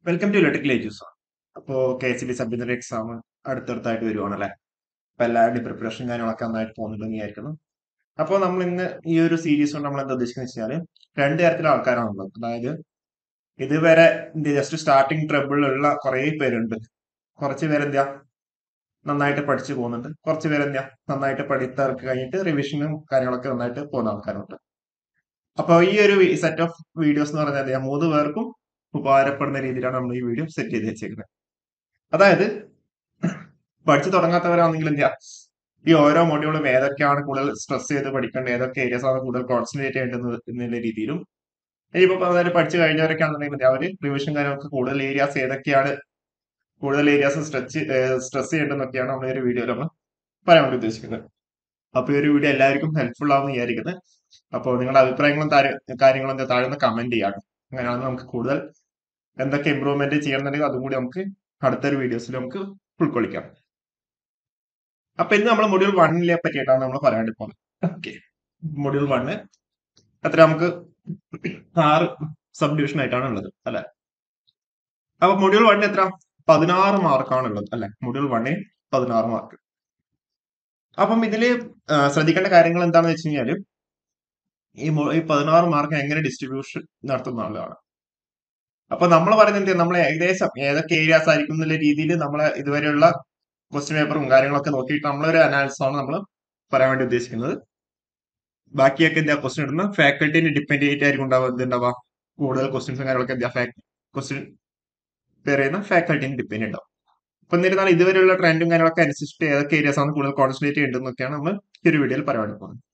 welcome to electrical ഏജൂസ് അപ്പോൾ K S B sub exam അടുത്തടുത്തായിട്ട് വരുവാണല്ലേ അപ്പൊ എല്ലാവരുടെയും പ്രിപ്പറേഷൻ കാര്യങ്ങളൊക്കെ നന്നായിട്ട് പോകുന്നുണ്ടെന്ന് വിചാരിക്കുന്നു അപ്പോൾ നമ്മൾ ഇന്ന് ഈ ഒരു സീരീസ് കൊണ്ട് നമ്മൾ എന്താ ഉദ്ദേശിക്കുന്നത് വെച്ചാൽ രണ്ട് തരത്തിലുള്ള ആൾക്കാരാണുള്ളത് അതായത് ഇതുവരെ ജസ്റ്റ് സ്റ്റാർട്ടിങ് ട്രബിൾ ഉള്ള കുറേ പേരുണ്ട് കുറച്ച് പേരെന്താ നന്നായിട്ട് പഠിച്ചു പോകുന്നുണ്ട് കുറച്ച് പേരെന്താ നന്നായിട്ട് പഠിത്തർക്ക് കഴിഞ്ഞിട്ട് റിവിഷനും കാര്യങ്ങളൊക്കെ നന്നായിട്ട് പോകുന്ന ആൾക്കാരുണ്ട് അപ്പോൾ ഈ ഒരു സെറ്റ് ഓഫ് വീഡിയോസ് എന്ന് പറഞ്ഞാൽ എന്താ മൂന്ന് പേർക്കും ഉപകാരപ്പെടുന്ന രീതിയിലാണ് നമ്മൾ ഈ വീഡിയോ സെറ്റ് ചെയ്ത് വെച്ചേക്കുന്നത് അതായത് പഠിച്ചു തുടങ്ങാത്തവരാണെങ്കിൽ എന്താ ഈ ഓരോ മൊഡ്യൂളും ഏതൊക്കെയാണ് കൂടുതൽ സ്ട്രെസ് ചെയ്ത് പഠിക്കേണ്ടത് ഏതൊക്കെ ഏരിയസ് ആണ് കൂടുതൽ കോൺസെൻട്രേറ്റ് ചെയ്യേണ്ടത് എന്നുള്ള രീതിയിലും ഇനിയിപ്പോ അതായത് പഠിച്ചു കഴിഞ്ഞവരൊക്കെ ആണെന്നുണ്ടെങ്കിൽ അവര് റിവിഷൻ കാര്യങ്ങൾക്ക് കൂടുതൽ ഏരിയാസ് ഏതൊക്കെയാണ് കൂടുതൽ ഏരിയാസ് സ്ട്രെച്ച് സ്ട്രെസ് ചെയ്യേണ്ടതെന്നൊക്കെയാണ് നമ്മൾ ഈ ഒരു വീഡിയോയിൽ നമ്മൾ പറയാൻ വേണ്ടി ഉദ്ദേശിക്കുന്നത് അപ്പൊ ഈ ഒരു വീഡിയോ എല്ലാവർക്കും ഹെൽപ്ഫുൾ ആവുമെന്ന് വിചാരിക്കുന്നത് അപ്പോൾ നിങ്ങളുടെ അഭിപ്രായങ്ങളും കാര്യങ്ങളും എന്താ താഴെ കമന്റ് ചെയ്യാണ് അങ്ങനെയാണ് നമുക്ക് കൂടുതൽ എന്തൊക്കെ ഇമ്പ്രൂവ്മെന്റ് ചെയ്യണമെന്നുണ്ടെങ്കിൽ അതും കൂടി നമുക്ക് അടുത്തൊരു വീഡിയോസിൽ നമുക്ക് ഉൾക്കൊള്ളിക്കാം അപ്പൊ ഇന്ന് നമ്മൾ മൊഡ്യൂൾ വണ്ണിനെ പറ്റിയിട്ടാണ് നമ്മൾ പറയാൻ പോകുന്നത് ഓക്കെ മൊഡ്യൂൾ വണ്ണ് അത്ര നമുക്ക് ആറ് സബ് ഡിവിഷൻ ആയിട്ടാണ് ഉള്ളത് അല്ലെ അപ്പൊ മൊഡ്യൂൾ വണ്ണിന് എത്ര പതിനാറ് മാർക്കാണ് ഉള്ളത് അല്ലെ മൊഡ്യൂൾ വണ്ണിന് പതിനാറ് മാർക്ക് അപ്പം ഇതില് ശ്രദ്ധിക്കേണ്ട കാര്യങ്ങൾ എന്താണെന്ന് വെച്ച് കഴിഞ്ഞാല് ഈ ഈ പതിനാറ് മാർക്ക് എങ്ങനെ ഡിസ്ട്രിബ്യൂഷൻ നടത്തുന്ന ആളാണ് അപ്പൊ നമ്മൾ പറയുന്നത് നമ്മൾ ഏകദേശം ഏതൊക്കെ ഏരിയാസ് ആയിരിക്കും എന്നുള്ള രീതിയിൽ നമ്മൾ ഇതുവരെയുള്ള ക്വസ്റ്റ്യൻ പേപ്പറും കാര്യങ്ങളൊക്കെ നോക്കിയിട്ട് നമ്മളൊരു അനാലിസിസ് ആണ് നമ്മൾ പറയാൻ വേണ്ടി ഉദ്ദേശിക്കുന്നത് ബാക്കിയൊക്കെ എന്താ ക്വസ്റ്റ്യൻ ഇടുന്ന ഫാക്കൽറ്റിനെ ഡിപ്പെൻഡ് ചെയ്തിട്ടായിരിക്കും ഉണ്ടാവുക എന്തുണ്ടാവുക കൂടുതൽ ക്വസ്റ്റ്യൻസും കാര്യങ്ങളൊക്കെ എന്താ ക്വസ്റ്റ്യൻ പേര് ചെയ്യുന്ന ഫാക്കൽറ്റിനെ ഡിപ്പെൻഡ് ഉണ്ടാവും അപ്പൊ എന്നിരുന്നാൽ ഇതുവരെയുള്ള ട്രെൻഡും കാര്യങ്ങളൊക്കെ അനുസരിച്ചിട്ട് ഏതൊക്കെ ഏരിയാസ് ആണ് കൂടുതൽ കോൺസെൻട്രേറ്റ് ചെയ്യേണ്ടതെന്നൊക്കെയാണ് നമ്മൾ ഈ ഒരു വീഡിയോയിൽ പറയാൻ വേണ്ടി പോകുന്നത്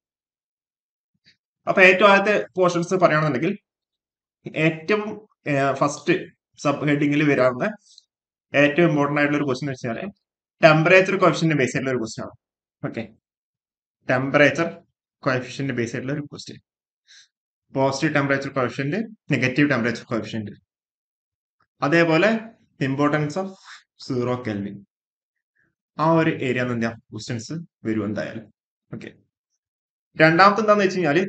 അപ്പൊ ഏറ്റവും ആദ്യത്തെ പോർഷൻസ് പറയുകയാണെന്നുണ്ടെങ്കിൽ ഏറ്റവും ഫസ്റ്റ് സബ് ഹെഡിങ്ങിൽ വരാവുന്ന ഏറ്റവും ഇമ്പോർട്ടന്റ് ആയിട്ടുള്ള ഒരു ക്വസ്റ്റ്യൻ വെച്ചാൽ ടെമ്പറേച്ചർ കോഫിഷ്യന്റ് ബേസ് ആയിട്ടുള്ള ഒരു ക്വസ്റ്റ്യൻ ആണ് ഓക്കെ ടെമ്പറേച്ചർ കോഫിഷ്യന്റ് ബേസ് ആയിട്ടുള്ള ഒരു question positive temperature coefficient negative temperature coefficient അതേപോലെ ഇമ്പോർട്ടൻസ് ഓഫ് സീറോ കെൽവിൻ ആ ഒരു ഏരിയ എന്താ ക്വസ്റ്റ്യൻസ് വരും എന്തായാലും ഓക്കെ രണ്ടാമത്തെ എന്താന്ന് വെച്ച് കഴിഞ്ഞാല്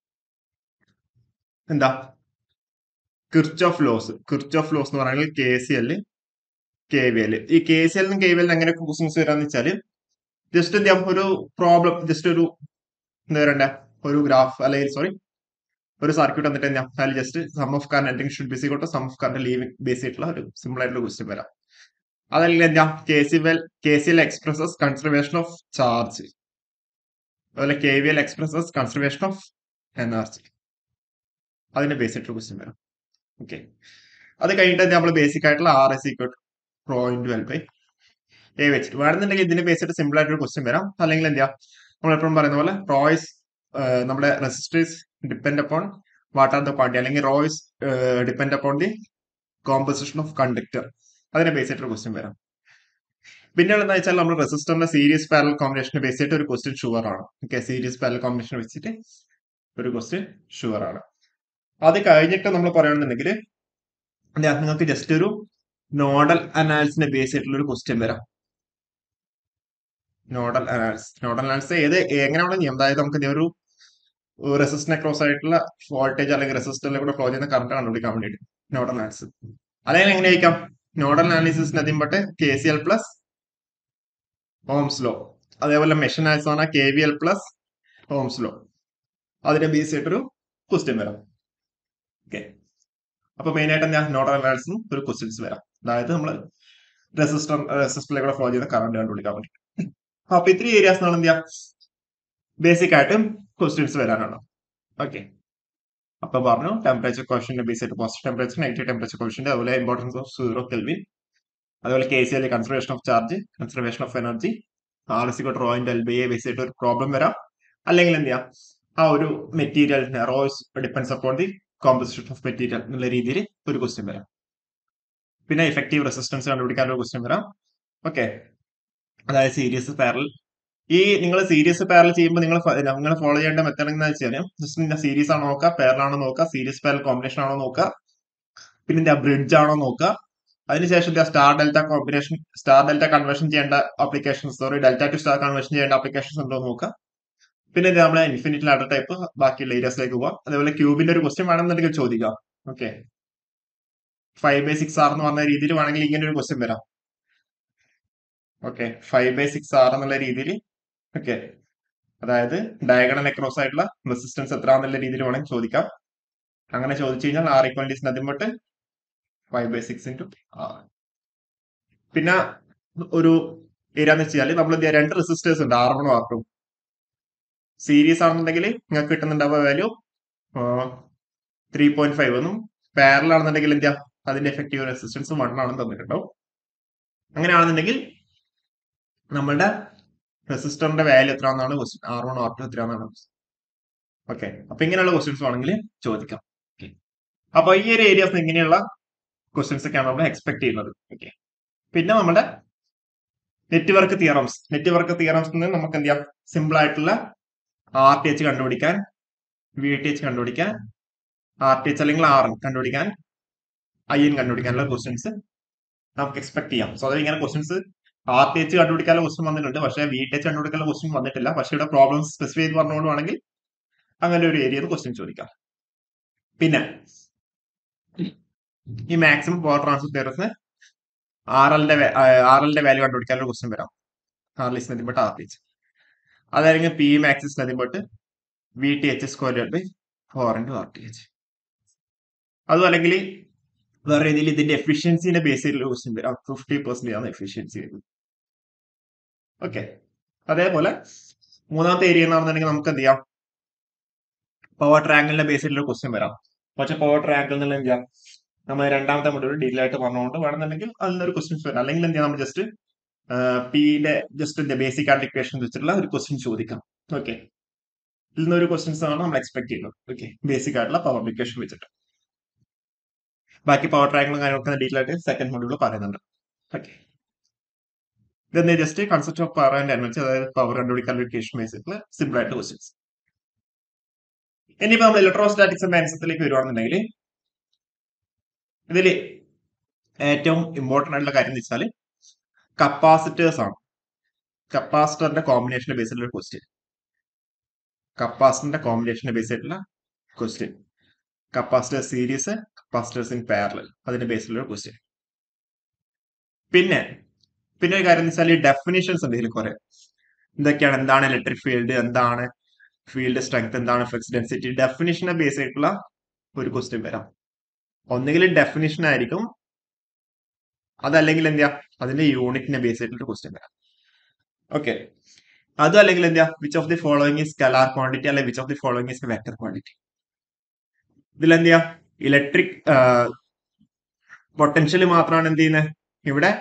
എന്താ Kirchhoff's laws Kirchhoff's laws എന്ന് പറയുന്നത് K C L K V L ഈ കെ സി എല്ലിനും കെ വി എല്ലിനും എങ്ങനെ ക്വസ്റ്റ്യൻസ് വരാന്ന് വെച്ചാല് ജസ്റ്റ് എന്താ ഒരു പ്രോബ്ലം ജസ്റ്റ് ഒരു എന്താ പറയണ്ട ഒരു ഗ്രാഫ് അല്ലെങ്കിൽ സോറി ഒരു സർക്യൂട്ട് എന്നിട്ട് എന്താ അതിൽ ജസ്റ്റ് സം ഓഫ് കാർഡ് എന്തെങ്കിലും ഷുഡ് ബേസ് ചെയ്തോട്ടെ sum of card leaving base ചെയ്തിട്ടുള്ള ഒരു സിമ്പിൾ ആയിട്ടുള്ള ക്വസ്റ്റ്യൻ വരാം അതല്ലെങ്കിൽ എന്താ K C L K C L expresses conservation of charge അതുപോലെ K V L expresses conservation of energy അതിന്റെ ബേസ് ആയിട്ടുള്ള ക്വസ്റ്റ്യൻ വരാം ഓക്കെ അത് കഴിഞ്ഞിട്ട് നമ്മൾ ബേസിക് ആയിട്ടുള്ള R S equal to rho into L by A വെച്ചിട്ട് വേണമെന്നുണ്ടെങ്കിൽ ഇതിന്റെ ബേസ് ആയിട്ട് സിമ്പിൾ ആയിട്ട് ക്വസ്റ്റ്യൻ വരാം അല്ലെങ്കിൽ എന്താ നമ്മൾ എപ്പോഴും പറയുന്ന പോലെ റോയ്സ് നമ്മുടെ resistors depend upon what are the quantity അല്ലെങ്കിൽ rho's depend upon the composition of conductor അതിനെ ബേസ് ആയിട്ടുള്ള ക്വസ്റ്റ്യൻ വരാം പിന്നെ എന്താ വെച്ചാൽ നമ്മൾ റെസിസ്റ്ററിന്റെ സീരീസ് പാരൽ കോമ്പിനേഷനെ ബേസ് ചെയ്തിട്ട് ഒരു ക്വസ്റ്റ്യൻ ഷുവർ ആണ് ഓക്കെ സീരീസ് പാരൽ കോമ്പിനേഷൻ വെച്ചിട്ട് ഒരു ക്വസ്റ്റ്യൻ ഷുവർ ആണ് അത് കഴിഞ്ഞിട്ട് നമ്മൾ പറയുകയാണെന്നുണ്ടെങ്കിൽ നിങ്ങൾക്ക് ജസ്റ്റ് ഒരു നോഡൽ അനാലിസിനെ ബേസ് ചെയ്തിട്ടുള്ള ഒരു ക്വസ്റ്റ്യൻ വരാം നോഡൽ അനാലിസിസ് നോഡൽ അനാലിസിസ് ഏത് എങ്ങനെയാണ് നിയമം അതായത് നമുക്ക് ഒരു റെസിസ്റ്റിനെ ക്രോസ് ആയിട്ടുള്ള വോൾട്ടേജ് അല്ലെങ്കിൽ റെസിസ്റ്ററിലെ കൂടെ ഫ്ലോ ചെയ്യുന്ന കറണ്ട് കണ്ടുപിടിക്കാൻ വേണ്ടിയിട്ട് നോഡൽ അനാലിസിസ് അല്ലെങ്കിൽ എങ്ങനെ ആയിരിക്കാം നോഡൽ അനാലിസിസിന് അധികം പറ്റ് K C L plus Ohm's law അതേപോലെ മെഷ് അനാലിസിസ് ആണ് K V L plus Ohm's law അതിനെ ബേസ് ചെയ്തിട്ടൊരു ക്വസ്റ്റ്യൻ വരാം ഓക്കെ അപ്പൊ മെയിൻ ആയിട്ട് എന്താ നോഡൽ അനാലിസിസും ഒരു ക്വസ്റ്റ്യൻസ് വരാം അതായത് നമ്മൾ റെസിസ്റ്റർ റെസിസ്റ്ററിലൂടെ ഫ്ലോ ചെയ്യുന്ന കറണ്ട് കണ്ടുപിടിക്കാൻ വേണ്ടി അപ്പൊ ഇത്രയും ഏരിയാസ് എന്ത് ചെയ്യാം ബേസിക് ആയിട്ട് ക്വസ്റ്റ്യൻസ് വരാനാണ് ഓക്കെ അപ്പൊ പറഞ്ഞു ടെമ്പറേച്ചർ ക്വസ്റ്റ്യൻ ബേസ് ആയിട്ട് positive temperature negative temperature question അതുപോലെ ഇമ്പോർട്ടൻസ് ഓഫ് സീറോ കെൽവിൻ അതുപോലെ K C L conservation of charge conservation of energy R S സിക്കോട്ട് റോയിന്റെ എൽ ബി എ ബേസ് ആയിട്ട് ഒരു പ്രോബ്ലം വരാം അല്ലെങ്കിൽ എന്ത് ചെയ്യാം ആ ഒരു material rho's depends upon the composition of material എന്നുള്ള രീതിയിൽ ഒരു ക്വസ്റ്റ്യൻ വരാം പിന്നെ ഇഫക്റ്റീവ് റെസിസ്റ്റൻസ് കണ്ടുപിടിക്കാൻ ഒരു ക്വസ്റ്റ്യൻ വരാം ഓക്കെ അതായത് സീരീസ് പാരൽ ഈ നിങ്ങൾ സീരീസ് പാരൽ ചെയ്യുമ്പോൾ നിങ്ങൾ നിങ്ങൾ ഫോളോ ചെയ്യേണ്ട മെത്തേഡ് എന്ന് വെച്ചാൽ ജസ്റ്റ് സീരീസ് ആണോ നോക്കുക പാരലാണോ നോക്കുക സീരീസ് പാരൽ കോമ്പിനേഷൻ ആണോ നോക്കുക പിന്നെ എന്താ ബ്രിഡ്ജ് ആണോ നോക്കുക അതിനുശേഷം star delta combination star delta conversion ചെയ്യേണ്ട applications sorry delta to star conversion ചെയ്യേണ്ട ആപ്ലിക്കേഷൻസ് ഉണ്ടോ നോക്കുക പിന്നെ നമ്മളെ ഇൻഫിനിറ്റ് ലാഡർ ടൈപ്പ് ബാക്കിയുള്ള ഏരിയസിലേക്ക് പോവാം അതേപോലെ ക്യൂബിന്റെ ഒരു ക്വസ്റ്റ്യൻ വേണമെന്നുണ്ടെങ്കിൽ ചോദിക്കാം okay five by six R എന്ന് പറഞ്ഞ രീതിയിൽ വേണമെങ്കിൽ ഇങ്ങനെ ഒരു ക്വസ്റ്റ്യൻ വരാം okay five by six R എന്നുള്ള രീതിയിൽ ഓക്കെ അതായത് ഡയഗണൽ അക്രോസ് ആയിട്ടുള്ള റെസിസ്റ്റൻസ് എത്ര എന്നുള്ള രീതിയിൽ വേണമെങ്കിൽ ചോദിക്കാം അങ്ങനെ ചോദിച്ചു കഴിഞ്ഞാൽ ആർ ഈക്വാലിറ്റീസ് നദിയും but five by six into R പിന്നെ ഒരു ഏരിയ എന്ന് വെച്ചാൽ നമ്മൾ എന്ത് ചെയ്യാ രണ്ട് റെസിസ്റ്റേഴ്സ് ഉണ്ട് ആർ വണ്ണും ആർ ടു സീരീസ് ആണെന്നുണ്ടെങ്കിൽ നിങ്ങൾക്ക് കിട്ടുന്നുണ്ടാവുക വാല്യൂ ത്രീ പോയിന്റ് ഫൈവ് എന്നും പാരൽ ആണെന്നുണ്ടെങ്കിൽ എന്താ അതിന്റെ എഫക്റ്റീവ് റെസിസ്റ്റൻസ് വൺ ആണെന്ന് തന്നിട്ടുണ്ടാവും അങ്ങനെയാണെന്നുണ്ടെങ്കിൽ നമ്മളുടെ റെസിസ്റ്ററിന്റെ വാല്യൂ എത്രയാണെന്നാണ് question R one R two എത്രയാണെന്നാണ് ഓക്കെ അപ്പൊ ഇങ്ങനെയുള്ള ക്വസ്റ്റ്യൻസ് വേണമെങ്കിൽ ചോദിക്കാം ഓക്കെ അപ്പൊ ഈ ഒരു ഏരിയാസ് ഇങ്ങനെയുള്ള ക്വസ്റ്റ്യൻസ് ഒക്കെയാണ് നമ്മൾ എക്സ്പെക്ട് ചെയ്യുന്നത് ഓക്കെ പിന്നെ നമ്മുടെ നെറ്റ്വർക്ക് തിയറംസ് നെറ്റ്വർക്ക് തിയറംസ് നമുക്ക് എന്ത് ചെയ്യാം സിമ്പിൾ ആയിട്ടുള്ള ആർ ടി എച്ച് കണ്ടുപിടിക്കാൻ വി ടി എച്ച് കണ്ടുപിടിക്കാൻ ആർ ടി എച്ച് അല്ലെങ്കിൽ ആർ കണ്ടുപിടിക്കാൻ ഐ എൻ കണ്ടുപിടിക്കാനുള്ള ക്വസ്റ്റ്യൻസ് നമുക്ക് എക്സ്പെക്ട് ചെയ്യാം സോ അതായത് ഇങ്ങനെ ക്വസ്റ്റ്യൻസ് ആർ ടി എച്ച് കണ്ടുപിടിക്കാനുള്ള ക്വസ്റ്റ്യൻ വന്നിട്ടുണ്ട് പക്ഷേ വി ടി എച്ച് കണ്ടുപിടിക്കാനുള്ള ക്വസ്റ്റ്യൻ വന്നിട്ടില്ല പക്ഷേ ഇവിടെ പ്രോബ്ലംസ് സ്പെസിഫൈ ചെയ്ത് പറഞ്ഞുകൊണ്ടാണെങ്കിൽ അങ്ങനെ ഒരു ഏരിയയിൽ ക്വസ്റ്റ്യൻ ചോദിക്കാം പിന്നെ ഈ മാക്സിമം പവർ ട്രാൻസ്ഫർ തിയറത്തിന് ആർ എല്ലിന്റെ ആർ എല്ലിന്റെ വാല്യൂ കണ്ടുപിടിക്കാനുള്ള ക്വസ്റ്റ്യൻ വരാം ആർ ലിസ് നദിയും ബട്ട് ആർ ടി എച്ച് അതായിരിക്കും പി മാക്സിസ് നദിയും but V T H square by four into R T H അതും അല്ലെങ്കിൽ വേറെ രീതിയിൽ ഇതിന്റെ എഫിഷ്യൻസിന്റെ ബേസ് ചെയ്തിട്ടുള്ള ക്വസ്റ്റ്യൻ വരാം ഫിഫ്റ്റി പെർസെന്റ് ആണ് എഫിഷ്യൻസി വരുന്നത് ഓക്കെ അതേപോലെ മൂന്നാമത്തെ ഏരിയ എന്ന് പറഞ്ഞിട്ടുണ്ടെങ്കിൽ നമുക്ക് എന്ത് ചെയ്യാം പവർ ട്രാങ്കിളിന്റെ ബേസ് ചെയ്തിട്ടുള്ള ക്വസ്റ്റ്യൻ വരാം പക്ഷെ പവർ ട്രാങ്കിൾ എന്നുള്ള എന്ത് ചെയ്യാം നമ്മൾ രണ്ടാമത്തെ മൊഡ്യൂൾ ഡീറ്റെയിൽ ആയിട്ട് പറഞ്ഞുകൊണ്ട് വേണമെന്നുണ്ടെങ്കിൽ അതിലൊരു ക്വസ്റ്റ്യൻസ് വരാം അല്ലെങ്കിൽ എന്ത് ചെയ്യാം നമ്മൾ ജസ്റ്റ് പിയുടെ ജസ്റ്റ് ബേസിക് ആയിട്ട് ഇക്വേഷൻ വെച്ചിട്ടുള്ള ഒരു ക്വസ്റ്റ്യൻ ചോദിക്കാം ഓക്കെ ഇതിൽ നിന്ന് ഒരു ക്വസ്റ്റ്യൻസ് ആണ് നമ്മൾ എക്സ്പെക്ട് ചെയ്യുന്നത് ഓക്കെ ബേസിക് ആയിട്ടുള്ള പവർ ഇക്വേഷൻ വെച്ചിട്ട് ബാക്കി പവർ ട്രാക്കിലും കാര്യങ്ങളൊക്കെ ഡീറ്റെയിൽ ആയിട്ട് സെക്കൻഡ് മൊഡ്യൂൾ പറയുന്നുണ്ട് ഓക്കെ ഇതെന്താ just concept of power and energy അതായത് പവർ കണ്ടുപിടിക്കാൻ ഇക്വേഷൻ ബേസിൽ സിമ്പിൾ ആയിട്ട് ക്വസ്റ്റ്യൻസ് ഇനിയിപ്പോ നമ്മൾ ഇലക്ട്രോസ്റ്റാറ്റിക്സ് മാൻസത്തിലേക്ക് വരുവാണെന്നുണ്ടെങ്കിൽ ഇതിൽ ഏറ്റവും ഇമ്പോർട്ടന്റ് ആയിട്ടുള്ള കാര്യം എന്ന് വെച്ചാൽ കപ്പാസിറ്റേഴ്സ് ആണ് കപ്പാസിറ്ററിന്റെ കോമ്പിനേഷന്റെ ബേസിലുള്ള ക്വസ്റ്റ്യൻ കപ്പാസിറ്ററിന്റെ കോമ്പിനേഷന്റെ ബേസ് ആയിട്ടുള്ള question capacitor series capacitors in parallel അതിന്റെ ബേസിലുള്ള ക്വസ്റ്റ്യൻ പിന്നെ പിന്നെ ഒരു കാര്യം എന്ന് വെച്ചാൽ ഈ ഡെഫിനേഷൻസ് ഉണ്ട് ഇതിൽ കുറെ എന്തൊക്കെയാണ് എന്താണ് ഇലക്ട്രിക് ഫീൽഡ് എന്താണ് ഫീൽഡ് സ്ട്രെങ്ത് എന്താണ് ഫ്ലെക്സ് ഡെൻസിറ്റി ഡെഫിനേഷനെ ബേസ് ആയിട്ടുള്ള ഒരു ക്വസ്റ്റ്യൻ വരാം ഒന്നുകിൽ ഡെഫിനേഷൻ ആയിരിക്കും അതല്ലെങ്കിൽ എന്താ അതിന്റെ യൂണിറ്റിനെ ബേസ് ചെയ്തിട്ട് ക്വസ്റ്റ്യൻ വരാം ഓക്കെ അത് അല്ലെങ്കിൽ എന്താ which of the following is scalar quantity അല്ലെങ്കിൽ which of the following is vector quantity ഇതിൽ എന്ത് ചെയ്യാ ഇലക്ട്രിക് പൊട്ടൻഷ്യൽ മാത്രമാണ് എന്ത് ചെയ്യുന്നത് ഇവിടെ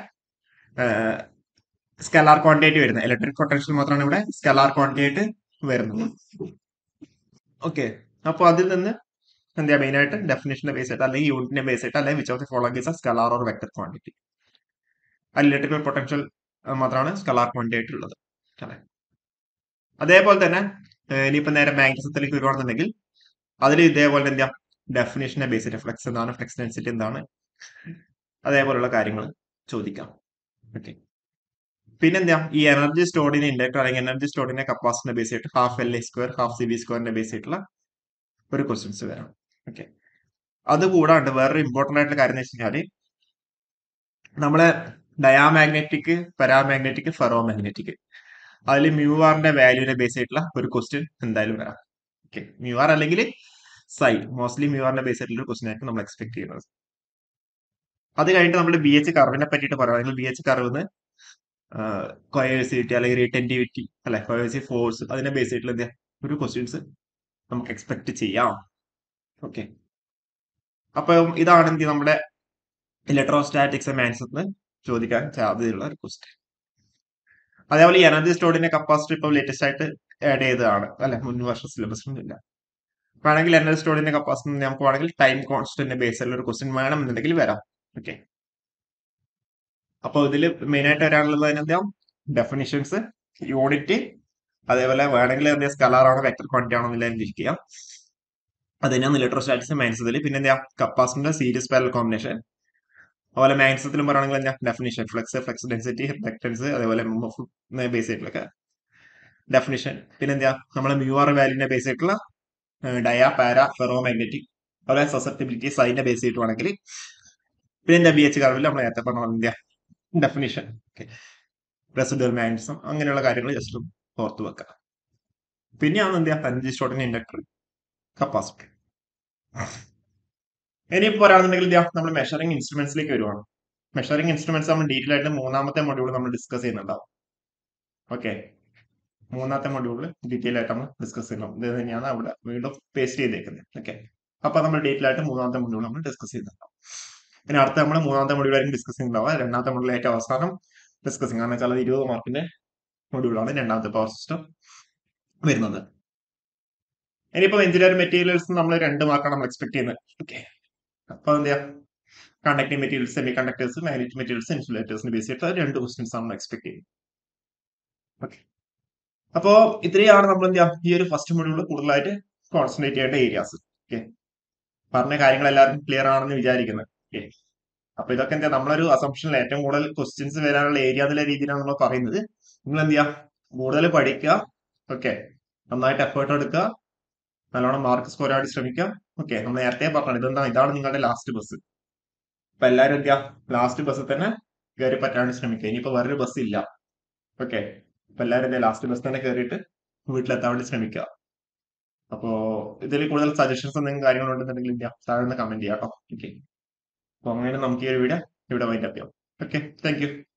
സ്കലാർ ക്വാണ്ടിറ്റി വരുന്നത് ഇലക്ട്രിക് പൊട്ടൻഷ്യൽ മാത്രമാണ് ഇവിടെ സ്കലാർ ക്വാണ്ടിറ്റി ആയിട്ട് വരുന്നത് ഓക്കെ അപ്പൊ അതിൽ നിന്ന് എന്താ മെയിൻ ആയിട്ട് ഡെഫിനേഷന്റെ ബേസ് ആയിട്ട് അല്ലെങ്കിൽ യൂണിറ്റിന്റെ ബേസ് ആയിട്ട് അല്ലെങ്കിൽ which of the following is scalar or vector quantity അതിൽ ഇലക്ട്രിക്കൽ പൊട്ടൻഷ്യൽ മാത്രമാണ് സ്കലാർ ക്വാണ്ടിറ്റി ആയിട്ടുള്ളത് അല്ലെ അതേപോലെ തന്നെ ഇനിയിപ്പോ നേരെ മാഗ്നറ്റിസത്തിലേക്ക് വരുവാണെന്നുണ്ടെങ്കിൽ അതിൽ ഇതേപോലെ എന്താ ഡെഫിനേഷനെ ബേസ് ചെയ്ത് ഫ്ലെക്സ് എന്താണ് ഫ്ലെക്സ് ഡെൻസിറ്റി എന്താണ് അതേപോലുള്ള കാര്യങ്ങൾ ചോദിക്കാം ഓക്കെ പിന്നെന്താ ഈ എനർജി സ്റ്റോർഡിനെ ഇൻഡക്ടർ അല്ലെങ്കിൽ എനർജി സ്റ്റോർഡിനെ കപ്പാസിറ്റിനെ ബേസ് ചെയ്തിട്ട് half L A square half C B സ്ക്വയറിനെ ബേസ് ചെയ്തിട്ടുള്ള ഒരു ക്വസ്റ്റ്യൻസ് വരാം ഓക്കെ അത് കൂടാണ്ട് വേറൊരു ഇമ്പോർട്ടന്റ് ആയിട്ടുള്ള കാര്യം എന്ന് വെച്ച് കഴിഞ്ഞാല് നമ്മളെ ഡയാമാഗ്നറ്റിക് പാരാമാഗ്നറ്റിക് ഫെറോ മാഗ്നറ്റിക് അതിൽ മ്യൂ ആറിന്റെ വാല്യൂനെ ബേസ് ചെയ്തിട്ടുള്ള ഒരു ക്വസ്റ്റ്യൻ എന്തായാലും വരാം ഓക്കെ മ്യൂ ആർ അല്ലെങ്കിൽ സൈ മോസ്റ്റ്ലി മ്യൂ ആറിന്റെ ബേസ് ആയിട്ടുള്ള ഒരു ക്വസ്റ്റ്യൻ ആയിരിക്കും നമ്മൾ എക്സ്പെക്ട് ചെയ്യുന്നത് അത് കഴിഞ്ഞിട്ട് നമ്മൾ ബി എച്ച് കർവിനെ പറ്റിയിട്ട് പറയുകയാണെങ്കിൽ ബി എച്ച് കർവിന്ന് കൊയേഴ്സിറ്റി അല്ലെങ്കിൽ റീറ്റൻറ്റിവിറ്റി അല്ലെ കൊയേഴ്സി ഫോഴ്സ് അതിനെ ബേസ് ചെയ്തിട്ടുള്ള എന്താ ഒരു ക്വസ്റ്റ്യൻസ് നമുക്ക് എക്സ്പെക്ട് ചെയ്യാം ഓക്കെ അപ്പൊ ഇതാണ് എന്ത് നമ്മുടെ ഇലക്ട്രോസ്റ്റാറ്റിക്സ് മാൻസ് ചോദിക്കാൻ സാധ്യതയുള്ള ഒരു ക്വസ്റ്റ്യൻ അതേപോലെ ഈ എനർജി സ്റ്റോർഡിന്റെ കപ്പാസിറ്റി ഇപ്പോൾ ലേറ്റസ്റ്റ് ആയിട്ട് ആഡ് ചെയ്തതാണ് അല്ലെ മുൻ വർഷ സിലബസിലൊന്നും ഇല്ല വേണമെങ്കിൽ എനർജി സ്റ്റോർഡിന്റെ കപ്പാസിറ്റി നമുക്ക് വേണമെങ്കിൽ ടൈം കോൺസ്റ്റന്റ് ബേസിലുള്ള ഒരു ക്വസ്റ്റ്യൻ വേണമെന്നുണ്ടെങ്കിൽ വരാം ഓക്കെ അപ്പോൾ ഇതിൽ മെയിൻ ആയിട്ട് വരാനുള്ളത് അതിനെന്താ ഡെഫിനിഷൻസ് യൂണിറ്റ് അതേപോലെ വേണമെങ്കിൽ എന്താ സ്കലാർ ആണോ വെക്ടർ ക്വാണ്ടിറ്റി ആണോ എന്നുള്ളത് ഇരിക്കുക അത് തന്നെയാണ് ഇലക്ട്രോസ്റ്റാറ്റിക്സ് മാൻസത്തിൽ പിന്നെ എന്താ കപ്പാസിറ്റർ സീരീസ് പാരൽ കോമ്പിനേഷൻ അതുപോലെ മാൻസത്തിലും പറയുകയാണെങ്കിൽ എന്താ definition flux flux density reluctance അതേപോലെ ബേസ് ആയിട്ടുള്ള ഡെഫിനിഷൻ പിന്നെ എന്താ നമ്മളെ മ്യൂ ആർ വാല്യൂന്റെ ബേസ് ആയിട്ടുള്ള ഡയ പാര ഫെറോ മാഗ്നറ്റിക് അതുപോലെ സസെപ്റ്റിബിലിറ്റി സൈനെ ബേസ് ചെയ്തിട്ടുവാണെങ്കിൽ പിന്നെ എന്താ ബി എച്ച് കർവിൽ നമ്മൾ നേരത്തെ പറഞ്ഞ ഇന്ത്യ ഡെഫിനിഷൻ റെസിഡൽ മാഗ്നറ്റിസം അങ്ങനെയുള്ള കാര്യങ്ങൾ ജസ്റ്റ് ഓർത്ത് വെക്കാം പിന്നെയാണ് എന്ത് ചെയ്യാം എനർജി സ്റ്റോറിന്റെ ഇൻഡക്ടർ കപ്പാസിറ്റർ ഇനിയിപ്പോ ഒരാണെന്നുണ്ടെങ്കിൽ ഇതാ നമ്മൾ മെഷറിംഗ് ഇൻസ്ട്രുമെന്റ്സിലേക്ക് വരുവാണ് മെഷറിംഗ് ഇൻസ്ട്രുമെന്റ്സ് നമ്മൾ ഡീറ്റെയിൽ ആയിട്ട് മൂന്നാമത്തെ മൊഡ്യൂൾ നമ്മൾ ഡിസ്കസ് ചെയ്യുന്നുണ്ടാവും ഓക്കെ മൂന്നാമത്തെ മൊഡ്യൂളിൽ ഡീറ്റെയിൽ ആയിട്ട് നമ്മൾ ഡിസ്കസ് ചെയ്യണം ഇത് തന്നെയാണ് അവിടെ വീണ്ടും പേസ്റ്റ് ചെയ്തേക്കുന്നത് ഓക്കെ അപ്പൊ നമ്മൾ ഡീറ്റെയിൽ ആയിട്ട് മൂന്നാമത്തെ മൊഡ്യൂൾ നമ്മൾ ഡിസ്കസ് ചെയ്യുന്നുണ്ടാവും പിന്നെ അടുത്ത നമ്മൾ മൂന്നാമത്തെ മൊഡ്യൂൾ ആയിരിക്കും ഡിസ്കസ് ചെയ്യുന്നുണ്ടാവുക രണ്ടാമത്തെ മൊഡ്യൂൾ ഏറ്റവും അവസാനം ഡിസ്കസ് ചെയ്യും കാരണം വെച്ചാൽ അത് ഇരുപത് മാർക്കിന്റെ മൊഡ്യൂളാണ് രണ്ടാമത്തെ പവർ സിസ്റ്റം വരുന്നത് ഇനിയിപ്പോ എഞ്ചിനീയറിംഗ് മെറ്റീരിയൽസ് നമ്മൾ രണ്ട് മാർക്കാണ് നമ്മൾ എക്സ്പെക്ട് ചെയ്യുന്നത് ഓക്കെ അപ്പൊ എന്താ conducting materials semiconductors magnetic materials ഇൻസുലേറ്റേഴ്സിന് ബേസ് ചെയ്തിട്ട് രണ്ട് ക്വസ്റ്റ്യൻസ് നമ്മൾ എക്സ്പെക്ട് ചെയ്യുന്നത് ഓക്കെ അപ്പോ ഇത്രയാണ് നമ്മൾ എന്താ ഈ ഒരു ഫസ്റ്റ് മൊഡ്യൂളിൽ കൂടുതലായിട്ട് കോൺസെൻട്രേറ്റ് ചെയ്യേണ്ട ഏരിയാസ് ഓക്കെ പറഞ്ഞ കാര്യങ്ങൾ എല്ലാവർക്കും ക്ലിയർ ആണെന്ന് വിചാരിക്കുന്നത് ഓക്കെ അപ്പൊ ഇതൊക്കെ എന്താ നമ്മളൊരു അസംഷനിൽ ഏറ്റവും കൂടുതൽ ക്വസ്റ്റ്യൻസ് വരാനുള്ള ഏരിയ എന്നുള്ള രീതിയിലാണ് നമ്മൾ പറയുന്നത് നിങ്ങൾ എന്ത് ചെയ്യുക കൂടുതൽ പഠിക്കുക ഓക്കെ നന്നായിട്ട് എഫേർട്ട് എടുക്കുക നല്ലോണം മാർക്ക് സ്കോർ ആയിട്ട് ശ്രമിക്കുക ഓക്കെ നമ്മൾ നേരത്തെ പറഞ്ഞു ഇതെന്താ ഇതാണ് നിങ്ങളുടെ ലാസ്റ്റ് ബസ് അപ്പൊ എല്ലാവരും എന്ത് ചെയ്യുക ലാസ്റ്റ് ബസ്സിൽ തന്നെ കയറി പറ്റാണ്ട് ശ്രമിക്കുക ഇനിയിപ്പോ വേറൊരു ബസ് ഇല്ല ഓക്കെ അപ്പൊ എല്ലാവരും എന്താ ലാസ്റ്റ് ബസ് തന്നെ കയറിയിട്ട് വീട്ടിലെത്താൻ വേണ്ടി ശ്രമിക്കുക അപ്പോ ഇതിൽ കൂടുതൽ സജഷൻസ് എന്തെങ്കിലും കാര്യങ്ങളുണ്ടെന്നുണ്ടെങ്കിൽ ഇന്ത്യ താഴെ കമന്റ് ചെയ്യാം കേട്ടോ ഓക്കെ അപ്പൊ അങ്ങനെ നമുക്ക് ഈ ഒരു വീഡിയോ ഇവിടെ വൈൻഡ് അപ്പ് ചെയ്യാം ഓക്കെ താങ്ക് യു